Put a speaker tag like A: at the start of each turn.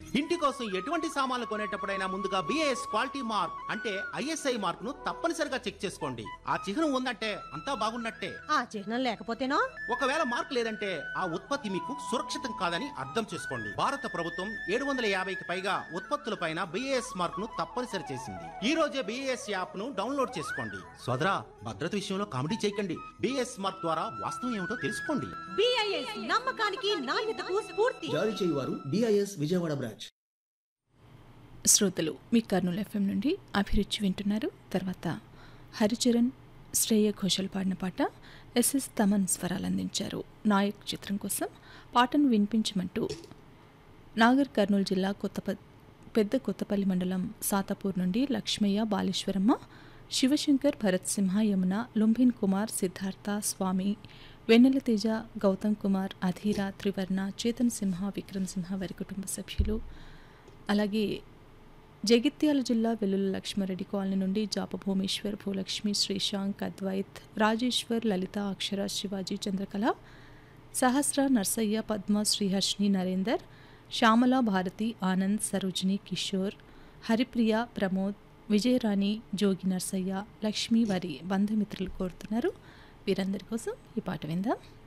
A: ఇంటి కోసం ఎటువంటి సామాన్లు కొనేటప్పుడైనా ముందుగా బిఏఎస్ క్వాలిటీ మార్క్ అంటే ఐఎస్ఐ మార్క్ ను తప్పనిసరిగా చెక్ చేసుకోండి ఆ చిహ్నం ఉందంటే అంతా బాగున్నట్టే
B: ఆ చిహ్నం లేకపోతేనో
A: ఒకవేళ మార్క్ లేదంటే ఆ ఉత్పత్తి మీకు సురక్షితం కాదని అర్థం చేసుకోండి భారత ప్రభుత్వం ఏడు వందల యాభైకి పైగా ఉత్పత్తులపైన బిఏఎస్ మార్క్ ను తప్పనిసరి చేసింది ఈ రోజే బిఏఎస్ యాప్ ను డౌన్లోడ్ చేసుకోండి సోదరా భద్రత విషయంలో కామెడీ చేయకండి బిఏఎస్ మార్క్ ద్వారా వాస్తవం ఏమిటో తెలుసుకోండి
B: బిఐఎస్ నమ్మకానికి నాణ్యతకు స్ఫూర్తి
C: జారీ చేయువారు డిఐఎస్ విజయవాడ బ్రాంచ్
D: శ్రోతలు మీ కర్నూలు ఎఫ్ఎం నుండి అభిరుచి వింటున్నారు తర్వాత హరిచరణ్ శ్రేయ ఘోషల్ పాడిన పాట ఎస్ఎస్ తమన్ స్వరాలు అందించారు నాయక్ చిత్రం కోసం పాటను వినిపించమంటూ నాగర్ కర్నూలు జిల్లా కొత్త పెద్ద కొత్తపల్లి మండలం సాతాపూర్ నుండి లక్ష్మయ్య బాలేశ్వరమ్మ శివశంకర్ భరత్ సింహ యమున లుంభిన్ కుమార్ సిద్ధార్థ స్వామి వెన్నెల తేజ గౌతమ్ కుమార్ అధీర త్రివర్ణ చేతన్ సింహ విక్రమ్ సింహ వారి కుటుంబ సభ్యులు అలాగే జగిత్యాల జిల్లా వెల్లుల లక్ష్మారెడ్డి కాలనీ నుండి జాప భూమేశ్వర్ భూలక్ష్మి శ్రీశాంక్ అద్వైత్ రాజేశ్వర్ లలిత అక్షర శివాజీ చంద్రకళ సహస్ర నర్సయ్య పద్మ శ్రీహర్షిని నరేందర్ శ్యామల భారతి ఆనంద్ సరోజిని కిషోర్ హరిప్రియ ప్రమోద్ విజయరాణి జోగి నర్సయ్య లక్ష్మి వారి బంధుమిత్రులు కోరుతున్నారు వీరందరి కోసం ఈ పాట విందాం